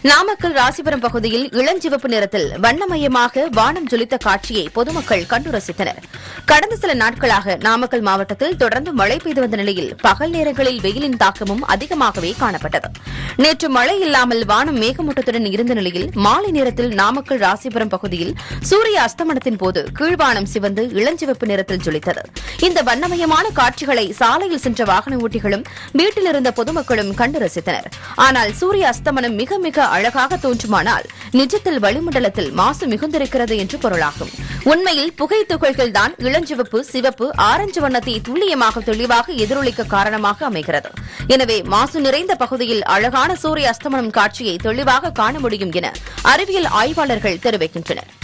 நாமக்கல் ராசிபுரம் பகுதியில் இளஞ்சிவப்பு நிறத்தில் வண்ணமயமாக வானம் ஜொலித்த காட்சியை பொதுமக்கள் கண்டு ரசித்தனர் கடந்த சில நாட்களாக நாமக்கல் மாவட்டத்தில் தொடர்ந்து மழை பெய்து வந்த நிலையில் பகல் நேரங்களில் வெயிலின் தாக்கமும் அதிகமாகவே காணப்பட்டது நேற்று மழை இல்லாமல் வானம் மேகமூட்டத்துடன் இருந்த நிலையில் மாலை நேரத்தில் நாமக்கல் ராசிபுரம் பகுதியில் சூரிய அஸ்தமனத்தின் போது கீழ்வானம் சிவந்து இளஞ்சிவப்பு நிறத்தில் ஜொலித்தது இந்த வண்ணமயமான காட்சிகளை சாலையில் சென்ற வாகன ஓட்டிகளும் வீட்டில் இருந்த பொதுமக்களும் கண்டு ரசித்தனர் ஆனால் சூரிய அஸ்தமனம் மிக மிக அழகாக தோன்றுமானால் நிஜத்தில் வளிமண்டலத்தில் மாசு மிகுந்திருக்கிறது என்று பொருளாகும் உண்மையில் புகை துகள்கள் தான் இளஞ்சிவப்பு சிவப்பு ஆரஞ்சு வண்ணத்தை துல்லியமாக தெளிவாக எதிரொலிக்க காரணமாக அமைகிறது எனவே மாசு நிறைந்த பகுதியில் அழகான சூரிய அஸ்தமனம் காட்சியை தெளிவாக காண முடியும் என அறிவியல் ஆய்வாளர்கள் தெரிவிக்கின்றனர்